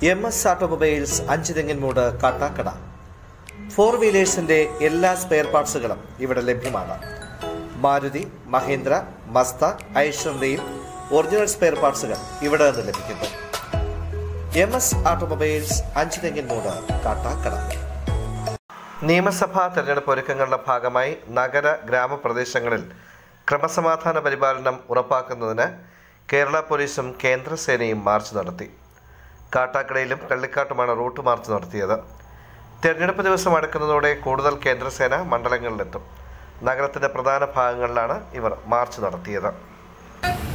M S automobiles Anchuthenginmoodu Kattakada four വീലേഴ്സിന്റെ എല്ലാ spare പാർട്സുകളും ഇവിടെ ലഭ്യമാണ് മാരുതി മഹീന്ദ്ര മസ്ത ഐഷറിന്റെയും ഒറിജിനൽ സ്പെയർ പാർട്സുകൾ ഇവിടെ നിന്ന് ലഭിക്കുന്നു M S automobiles Anchuthenginmoodu Kattakada നിയമസഭാ തെരഞ്ഞെടുപ്പ് ഒരുക്കങ്ങളുടെ ഭാഗമായി നഗര ഗ്രാമപ്രദേശങ്ങളിൽ ക്രമസമാധാന പരിപാലനം ഉറപ്പാക്കുന്നതിന് കേരള പോലീസും കേന്ദ്രസേനയും മാർച്ച് നടത്തി കാട്ടാക്കടയിലും കള്ളിക്കാട്ടുമാണ് റൂട്ട് മാർച്ച് നടത്തിയത് തെരഞ്ഞെടുപ്പ് ദിവസം അടുക്കുന്നതോടെ കൂടുതൽ കേന്ദ്രസേന മണ്ഡലങ്ങളിലെത്തും നഗരത്തിന്റെ പ്രധാന ഭാഗങ്ങളിലാണ് ഇവർ മാർച്ച് നടത്തിയത്